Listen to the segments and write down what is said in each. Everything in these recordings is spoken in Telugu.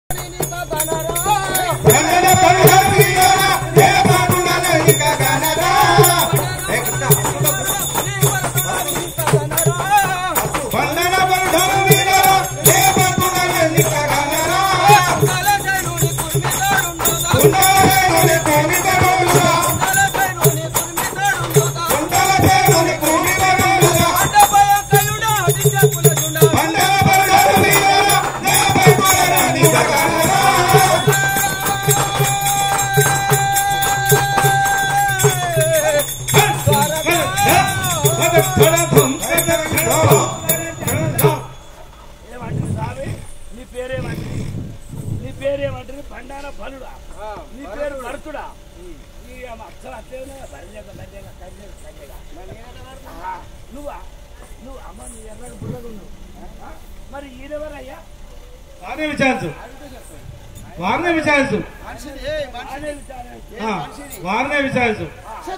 వందన పరుహరీరా, దేవగుణన ఇక గణరా. ఏ కృష్ణ, వందన పరుహరీరా, దేవగుణన ఇక గణరా. ఉండాలేనుని తొమ్మిదరోజులా, ఉండాలేనుని తొమ్మిదరోజులా. వందన పరుహరీరా, దేవగుణన ఇక గణరా. ఏమంటారు స్వామి నీ పేరేమంటారు నీ పేరేమంటారు బండార బలుడా నీ పేరు భరతుడా నీ అక్షర అట్లేనా బరిలేక బరిలేక కన్యక కన్యక ఆహా. నువ్వా నువ్వు అమ్మ నీ ఎర్రడు బుర్రగా ఉన్నావు ఆ? మరి ఈయనెవరయ్యా వారిని విచారించు వారినే విచారించు అదే విచారం ఆ, వారినే విచారించు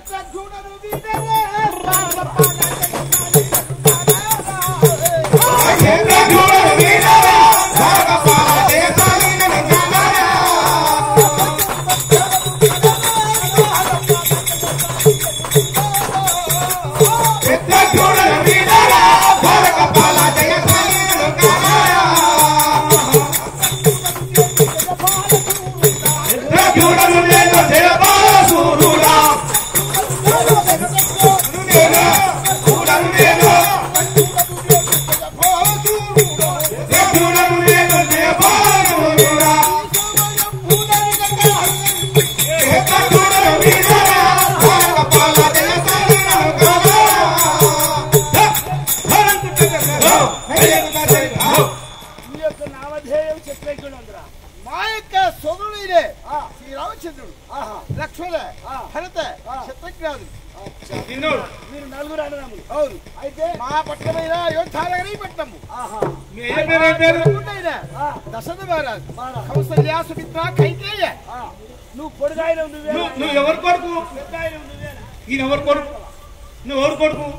నీ యొక్క నామధేయం చెప్పేకులందరా మా యొక్క సోదరుడు ఇదే శ్రీరామచంద్రుడు లక్ష్మణ భరత శత్రుఘ్నాథుడు మీరు నలుగురు అన్నదమ్ములు అవును అయితే మా పట్టణమైన యోధానగరి పట్టణము ఆహా ఉండైన దశరథ మహారాజు కౌసల్య సుమిత్ర కైకేయ ఆ. నువ్వు పొడుగాయన నువ్వే నువ్వు ఎవరు కొడుకు పెద్దాయన నువ్వేనా ఈయన ఎవరు కొడుకు నువ్వు ఎవరు కొడుకు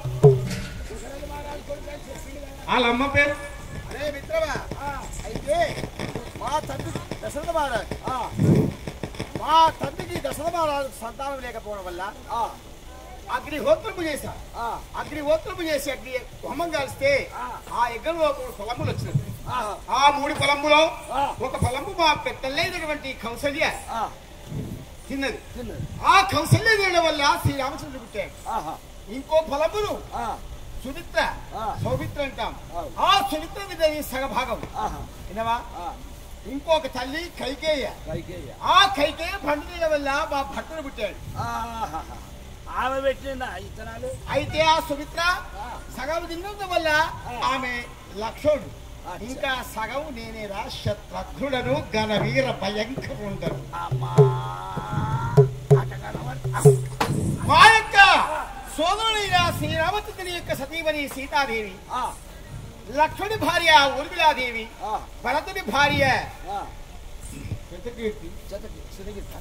వాళ్ళ అమ్మ పేరు అరే మిత్రమా అయితే మా తండ్రి దశరథ మహారాజు మా తండ్రికి దశరథ మహారాజు సంతానం లేకపోవడం వల్ల అగ్నిహోత్రము చేశా అగ్నిహోత్రము చేసి అగ్ని హోమం కలిస్తే ఆ యజ్ఞంలో మూడు పొలములు వచ్చినది ఆ మూడు పొలములో ఒక పొలము మా పెద్దలైనటువంటి కౌసల్య తిన్నది ఆ కౌసల్య తినడం వల్ల శ్రీరామచంద్రుడు పుట్టాడు ఇంకో ఫలమును సుమిత్ర సౌమిత్ర అంటాం ఆ సుమిత్ర విధి సగభాగం వినవా ఇంకొక తల్లి కైకేయ ఆ కైకేయ పండుగ వల్ల మా భర్తను పుట్టాడు ఆమె పెట్టిన ఇతనాలు అయితే ఆ సుమిత్ర సగం తిన్నందు వల్ల ఆమె లక్షోడు ఇంకా సగం నేనేరా శత్రుఘ్నుడను ఘనవీర భయంకరుండను అమ్మా అటగనవన్. మా యొక్క సోదరుడైన శ్రీరామచంద్రుని యొక్క సతీమణి సీతాదేవి ఆ, లక్ష్మణి భార్య ఊర్మిళాదేవి ఆ, భరతుని భార్య ఆ. శతకీర్తి జతకి, సిరిగిత్త.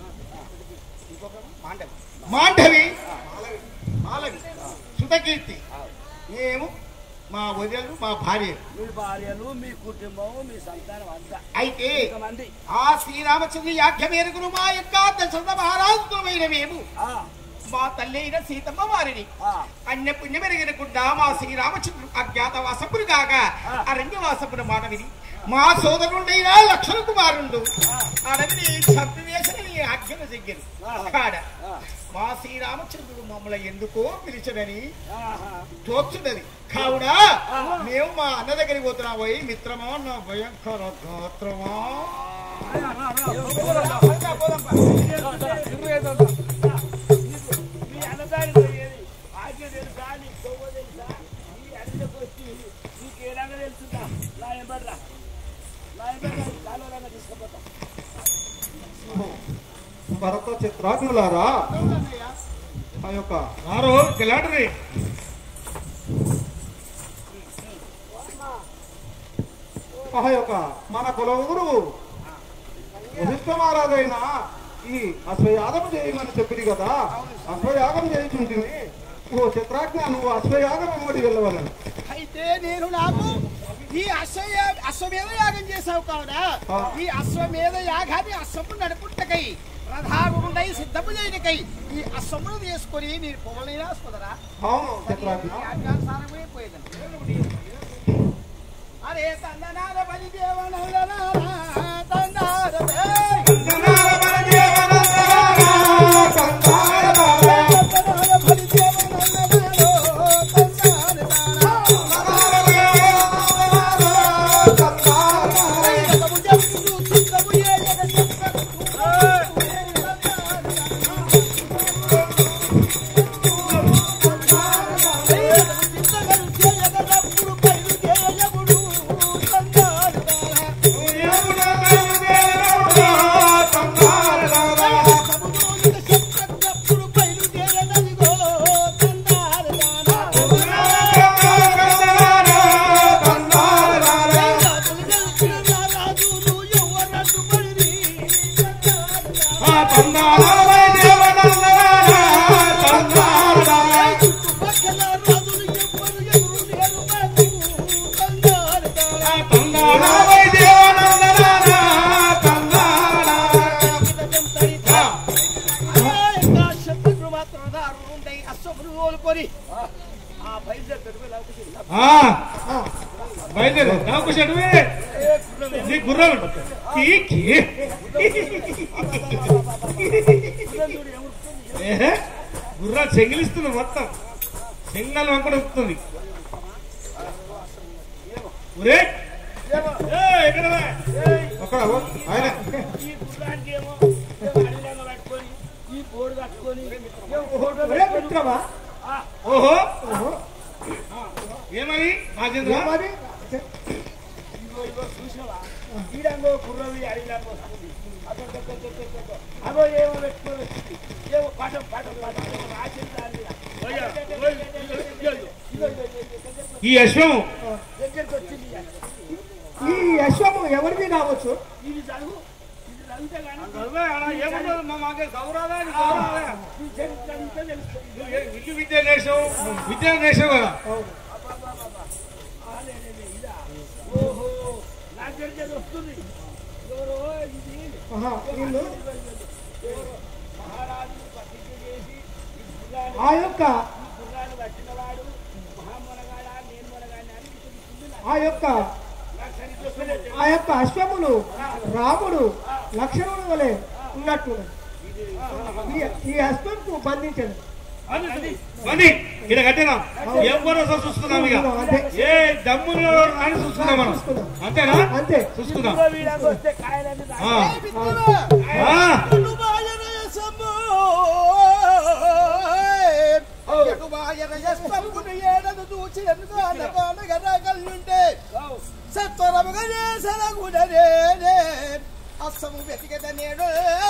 మాండవి మాండవి మాలవి సుతకీర్తి మేము మా వదిలు మా భార్య మీ భార్యలు మీ కుటుంబం మీ సంతానం అంతా అయితే మంది ఆ శ్రీరామచంద్ర యాఖ్య మేరకు మా యొక్క దశరథ మహారాజుమైన మేము ఆ, మా తల్లి అయిన సీతమ్మ వారిని ఆ, అన్య పుణ్యమెరగకుండా మా శ్రీరామచంద్రుడు అజ్ఞాతవాసపుడు కాక అరణ్యవాసపుడు మాట విని మా సోదరుడైన లక్షణ కుమారుడు అడవిని చంపివేసిన నీ ఆజ్ఞను చెయ్యను కాడ మా శ్రీరామచంద్రుడు మమ్మల్ని ఎందుకో పిలిచడని ఆహా. తోచున్నది కావున మేము మా అన్న దగ్గరికి పోతున్నాం పోయి మిత్రమా నా భయంకర గోత్రమా మీ అన్నదాని పోయేది ఆజ్ఞ తెలుసా నీ కొవ్వ తెలుసా నీ అన్నకు వచ్చి నీకు ఏ రంగం తెలుస్తుందా నా ఎంబడ్రా నా ఎంబడ్రా కాలువలంగా తీసుకుపోతా భరత చిత్రాగ్నులారా ఆ యొక్క వారు గిలాటరి ఆ యొక్క మన కులవురు వశిష్ఠ మహారాజైన ఈ అశ్వయాగం చేయమని చెప్పింది కదా అశ్వయాగం చేయించుంటుంది ఓ చిత్రాజ్ఞ నువ్వు అశ్వయాగం అమ్మడి వెళ్ళవాలని అయితే నేను నాకు ఈ అశ్వయ అశ్వమేధ యాగం చేసావు కావున ఆ. ఈ అశ్వమేధ యాగాన్ని అశ్వము నడుపుటకై ప్రధానుడై సిద్ధము చేయనికై ఈ అశ్వమును తీసుకొని మీరు పొగలైనా వస్తుందరా అవును చక్రాజ్ఞ ఆజ్ఞానుసారమే పోయేదండి అరే తందనార బలి దేవనందనారా తందార తందనార బలి దేవనందనారో శత్రులు మాత్రం ఉంటాయి అశ్వములు కోలుకొని ఆ బయలుదేరి బయలుదేరు నాకు చెడువే నీ గుర్రాలు కీ కీ. ఏహే, గుర్రాలు చెంగిలిస్తుంది మొత్తం చెంగల్ వంకడ వస్తుంది ఒరే ఏ, ఎక్కడ రా? అక్కడ ఆయన ఈ గుర్రానికి ఏమో అడిలాగా పట్టుకొని ఈ బోర్డు కట్టుకొని ఏమో ఫోటో పెట్టుకొని ఆ, ఓహో ఏమని రాజేంద్ర ఏమది? ఇగో ఇగో చూసావా ఈడంగో గుర్రం ఈ అడిలాగా వస్తుంది అదో, అదో, అదో, అదో, అదో. అగో ఏమో పెట్టుకొని వచ్చింది ఏమో పాఠం పాఠం పాఠం ఏమో రాసింది దాని మీద. ఓయ్యా, ఇగో, ఓయ్, ఇగో, ఇగో, ఇగో, ఇగో, ఇగో. ఈ అశ్వం దగ్గరికి వచ్చింది ఇక. ఈ యశ్వము ఎవరిది కావచ్చు ఇది చదువు ఇది చదివితే కానీ ఏమన్నా మాకే గౌరవా గౌరవా ఈ చరిత్ర అంతా తెలుస్తుంది నువ్వు ఏ- ఇల్లు విద్య నేర్చావు విద్య నేర్చావు కదా ఆ, లే, లే, లే, ఇదా ఓహో నాకు తెలిసేది వస్తుంది ఎవరో ఇది ఆహా, వీళ్ళు ఎవరో మహారాజు ప్రతిజ్ఞ చేసి ఈ గుర్రాలు ఆ యొక్క ఈ గుర్రాలు పట్టినవాడు మహామొనగాడా నేను మొనగాడిని అని తెలుస్తుంది నాకు. ఆ యొక్క నాకు సరిగ్గా వస్తలేదు. ఆ యొక్క అశ్వములు రాముడు లక్షణుడు వలె ఉన్నట్టు ఈ- ఈ అశ్వంకు బంధించదు మంది ఇక్కడ కట్టినా ఎవరు చూస్తున్నాం ఇక అంతే ఏ దమ్ములు అని చూస్తున్నాం మనం అంతేనా అంతే చూసుకుందాం ఇంకో వీడానికి వస్తే కాయలన్నీ ఆ, తాగి- ఆ, అస్సము వెతికద నేడు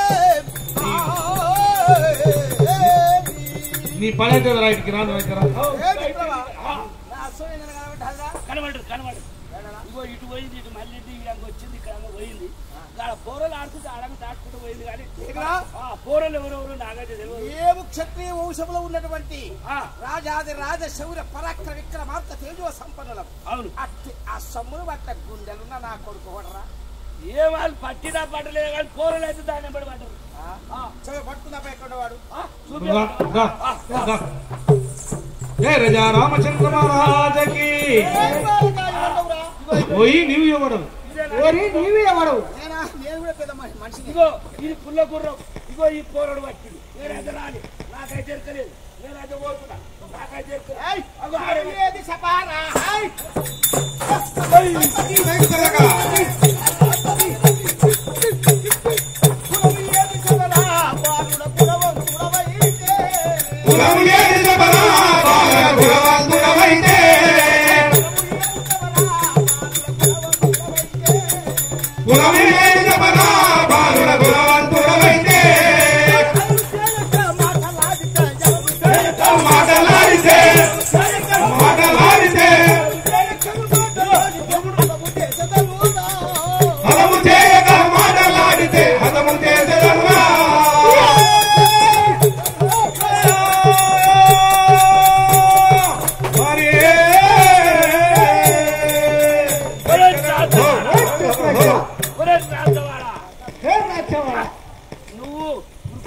నీ పని అయితే రైట్కి రాను అయితే రా. అస్సం ఏంటని కనబడ్డా కనబడరు కనబడరు ఇగో ఇటు పోయింది ఇటు మళ్ళీ ఇటు వీడానికి వచ్చింది ఇక్కడ ఆమె పోయింది ఇక్కడ పోరలు ఆడుతుంటే ఆడమి దాటుకుంటూ పోయింది కానీ ఇక్కడ ఆ పోరలు ఎవరెవరు నాకైతే తెలియదు ఏము క్షత్రియ వంశంలో ఉన్నటువంటి ఆ, రాజాది రాజ శౌర్య పరాక్ర విక్రమార్త తేజో సంపన్నులం అవును అట్టి ఆ సమ్మును బట్ట గుండెలున్న నా కొడుకు కొడరా ఏ వాళ్ళు పట్టినా పట్టలేదు కానీ పోరలు అయితే దాన్ని పడి పడ్డరు చెవి పట్టుకున్నా ఎక్కడ వాడు ఆ, రా, చూపి రా, రా. ఏ రజా రామచంద్ర మహారాజకి పోయి నీవు ఇవ్వడం ఓరి నీవి ఎవడు నేనా నేను కూడా పెద్ద మనిషి- మనిషిని ఇగో ఇది పుల్ల గుర్రం ఇగో ఈ పోరడు పట్టింది నేనైతే రాలి నాకైతే ఎరకలేదు నేనైతే పోతున్నా నాకైతే ఎరకలేదు ఏయ్, అగో ఆడ ఏది సపారా ఏయ్, కులము ఏది సపరా బాలుడ కులవం కులవైతే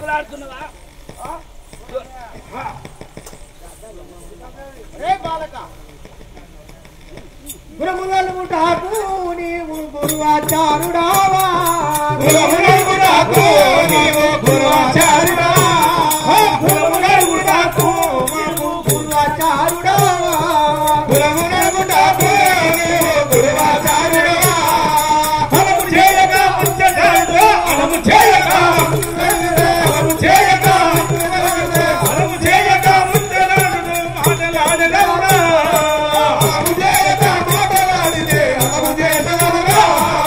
దొరలాడుతున్నావా ఆ? ఆ. రే బాలక గురములకు నీవు గురువాచారుడావా గురువులకు నీవు గురువాచార్యుడా. గురువులకు నీవు గురువాచారుడావా గురువులకు నీవు గురువాచార్యుడా. ఫలము చేయక ముంచజాడు, ఫలము చేయక ఫలము చేయక ఫలము చేయక ముంచజాడు, మాటలాడగలరా. ఫలము చేయక మాటలాడితే ఫలము చేసగలరా.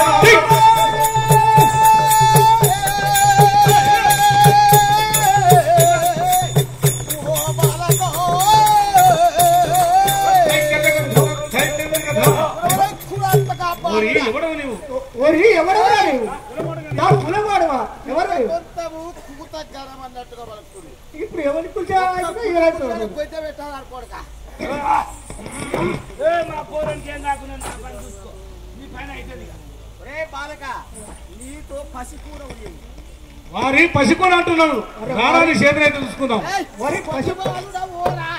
ఓ బాలక కులాత్మక ఓరి, బాలక ఎవడవు నీవు ఒరి ఎవడవరా నీవు నా కులవాడవా ఎవరు కొంతము కూత గరం అన్నట్టుగా పలుకుతుంది ఇప్పుడు ఎవరి కూర్చో కొద్ది పెట్టాలనుకోడక ఏ మా పోరానికి ఏం కాకుండా నా పని చూసుకో నీ పని అవుతుంది ఇక. రే బాలక నీతో పసి కూర ఉంది వారి పసికొని అంటున్నాను రారాని చేతులు అయితే చూసుకుందాం వరి పశు పశుపాలుడా ఓరా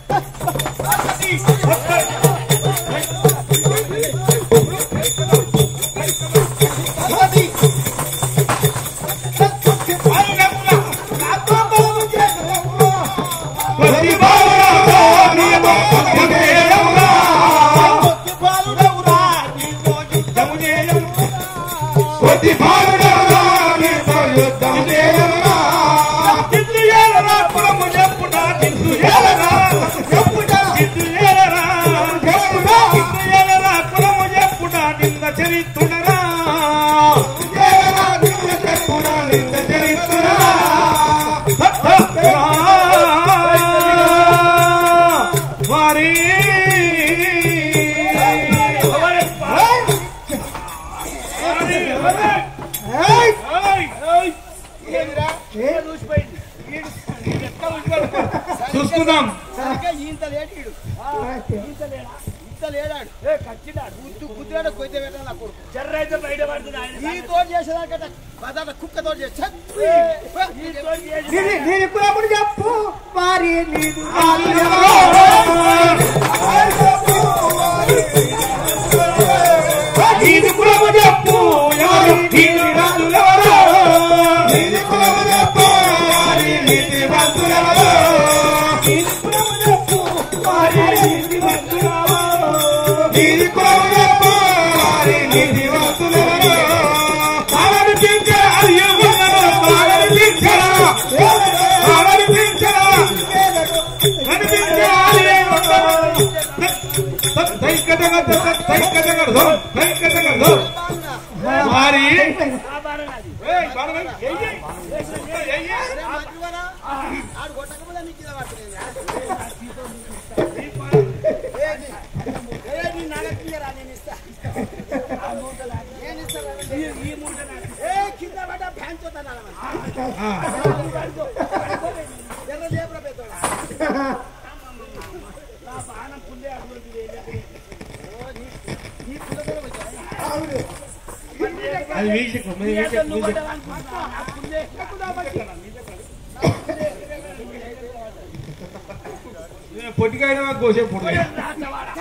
కొద్ది బాలురాతో నీవు యుద్ధమురా. పశుపాలుడవురా నీతో యుద్ధము చేయము. కొద్ది బాలురాతో నీవు యుద్ధము చేయమురా. జిద్దు ఏలరా, కులము చెప్పుడా, జిద్దు ఏలరా, చెప్పుడా, జిద్దు ఏలరా, చెప్పుడా, జిద్దు ఏలరా, కులము చెప్పుడా, నింద చరిత్రుడరా. ఏలరా, నింద చెప్పుడా, నింద చరిత్రుడరా. వారి ఏమిరా ఏ చూసిపోయింది చూసుకుందాం సరిగ్గా ఇంత లేడు ఈడు ఇంత లేడా? ఇంత లేడాడు ఏ కచ్చినాడు గుద్దు గుద్దురాడు కొద్ది పెట్టాలి నా కొడుకు జర్ర అయితే బయట పడుతుంది ఆయన ఈ తోడు చేసేదానికంటే పదార్థ కుక్కతో చేసి నీతో చేసి నేను నేను కులముడు చెప్పు వారి నీదు నీది కులము చెప్పు ఎవరు నీది రాజులెవరు నీది కులము చెప్పు వారి నీతి వంతులెవరు నీది కులము చెప్పు వారి నీతి వంతులెవరు నీది కులము చెప్పు వారి నీతి వంతులెవరు పాలని పింఛన అయ్యమ్మను పాలని పింఛన పాలని పింఛన కనిపించే అయ్యమ్మను వారి ఆడు కొట్టకపోతే నీకు ఇలా పడుతుంది నీ నగట్లేరా నేను ఇస్తా నేను ఇస్తా ఈ మూట నాకు. ఏ కింద పడ్డ ఫ్యాన్ చూద్దాను ఎర్ర చేపల పెద్దోడా నా బాణం పుల్లే అభివృద్ధి చేయలేదు. నీ కులతోనే వచ్చాడు అది వీక్షకు నీ అసలు నువ్వు పడ్డావనుకుంటున్నా? నా పుల్లే. పొట్టికాయన కోసే పొడి రాచవాడ.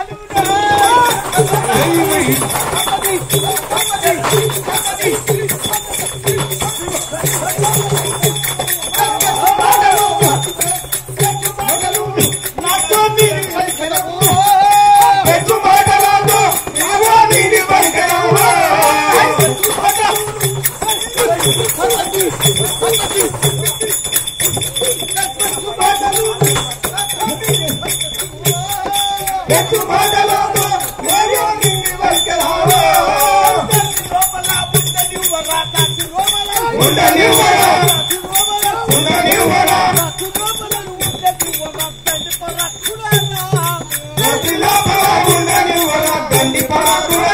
పెట్టు మాటలాడు ఏవో నీది పరికరము పెట్టు మాటలాడు ఏవో నీది పరికరము ఉండనివ్వరా ఉండనివ్వరా ప్రతి లోపల ఉండనివ్వరా దండి పరాకురా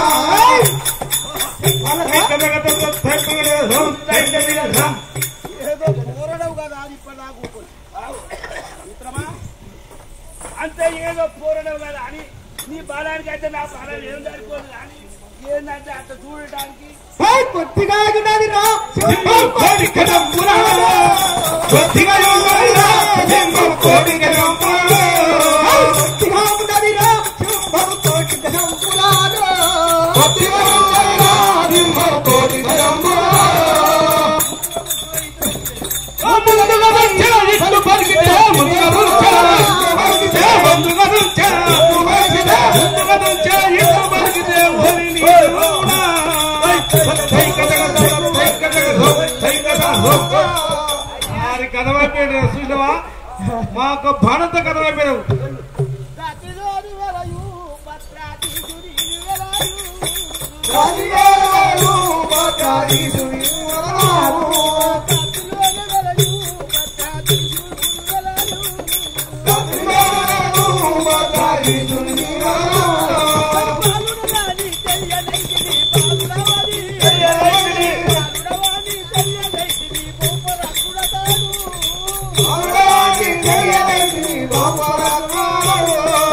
ఏదో పోరడవు కదా అని ఇప్పుడు నాకు ఊరుకోదు. మిత్రమా అంతే ఏదో పోరడం కదా అని నీ బాలానికి అయితే నా బాలాలు ఏం సరిపోదు కానీ ఏంటంటే అట్లా చూడటానికి ఏయ్, కొద్దిగా ఆగినది రా సింహం కోరిక రంపురా కొద్దిగా యోగరా సింహం కోరిక రంపురా కొద్దిగా ఉన్నది రా సింహం కోటి గజంపురాలు. కొద్దిగా యోగరా సింహం కోరిక రంపురా ముందుగా వచ్చా ఇట్లు పలికితే ముందుగా వచ్చా పలికితే ముందుగా వచ్చా పలికితే ముందుగా వచ్చా ఇట్లు పలికితే ఓరి నీరునా సై కదగ సై కదగ సై కదగ ఆరి కథ వైపోయాడు చూసినవా మాకు భారత కథ వైపోయావు దతిలోని వెలయు భద్రాద్రి వెలయు రాజుగారు భద్రాధీశుని వదనాలు. దతిలోని వెలయు భద్రాద్రి వెలయు రాజుగారు భద్రాధీశుని వదనాలు. బాలుడు నాని తెలియనైతిని బాలుడవని బాలుడవని తెలియనైతిని బొమ్మరకుడతాను అవునాకి తెలియలేని గోపరత్నాలు.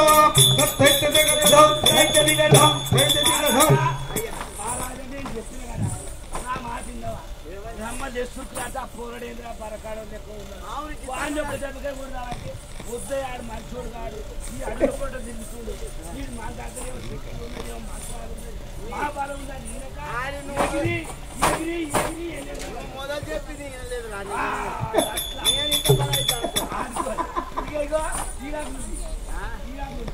మహారాజా నేను చెప్పిన కదా నా మాట విన్నావా? రమ్మ తెస్తున్నట్టు ఆ పోరడేంద్ర పరకాడం లెక్క ఉన్నాడు వాడిని ఒక దెబ్బకే కొడదామంటే ఉద్దయాడు మంచోడు కాడు ఈ అడుగు పూట తిరుగుతుడు వీడు మా దగ్గర ఏమో శక్తులు ఉన్నాయి, ఏమో మంత్రాలు ఉన్నాయి. మహాబలం ఉందని ఈయనక ఎగిరి ఎగిరి ఎగిరి వెళ్ళేది. మొదలు చెప్పింది వినలేదు రాని ఆ, అట్లా. నేను ఇంత పని అవుతాను ఆడుకో. ఇదిగో ఇగో, ఈలాగుంది. ఈలాగుంది.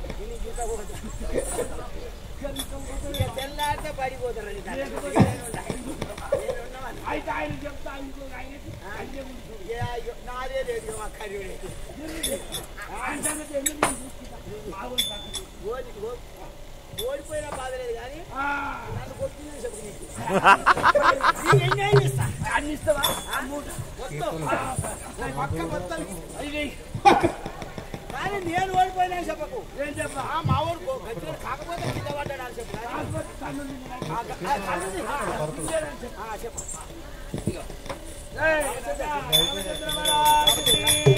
ఇక తెల్లారితే పడిపోతారు నీ కాడ. లేకపోతే నేను ఉన్నవాడిని. అయితే ఆయన చెప్తా ఇంకో ఆయనకి అన్నీ ఉంటుంది. ఏ అయ్యో, నాదే లేదు ఇక మా కర్రీ ఆయన సంగతి ఎందుకు నేను చూసుకుంటా. బాగుంది పక్కన. ఓడి ఓ- ఓడిపోయినా బాధ లేదు కానీ ఆ, నన్ను కొట్టిందని చెప్పు నీకు నీకు ఎంజాయ్ చేస్తా అన్ని ఇస్తావా? ఆ మూట. మొత్తం ఆ, పక్క మొత్తం ఇది కానీ నేను ఓడిపోయినా చెప్పకు ఏం చెప్పా ఆ మా ఓడు గట్టిగా కాకపోతే కింద పడ్డాడు అని చెప్పు కానీ కాకపోతే కన్ను నిండినాక. ఆ గ- ఆ కళ్ళుది. ఆ, ఉండేదని చెప్పు. ఆ, చెప్పు ఏయ్, రాజా, రామచంద్ర మహారాజుకి.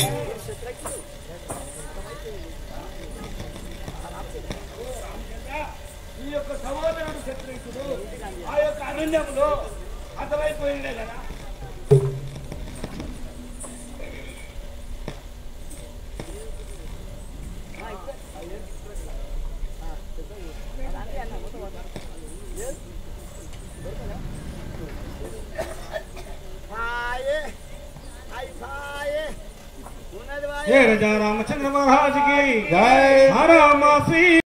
ఈ యొక్క సహోదరుడు శత్రుఘ్నుడు ఆ యొక్క అరణ్యంలో అర్థమైపోయిందే కదా పాయే అయి పాయే ఉన్నది జయ రాజా రామచంద్ర మహారాజుకి జై హర మాసి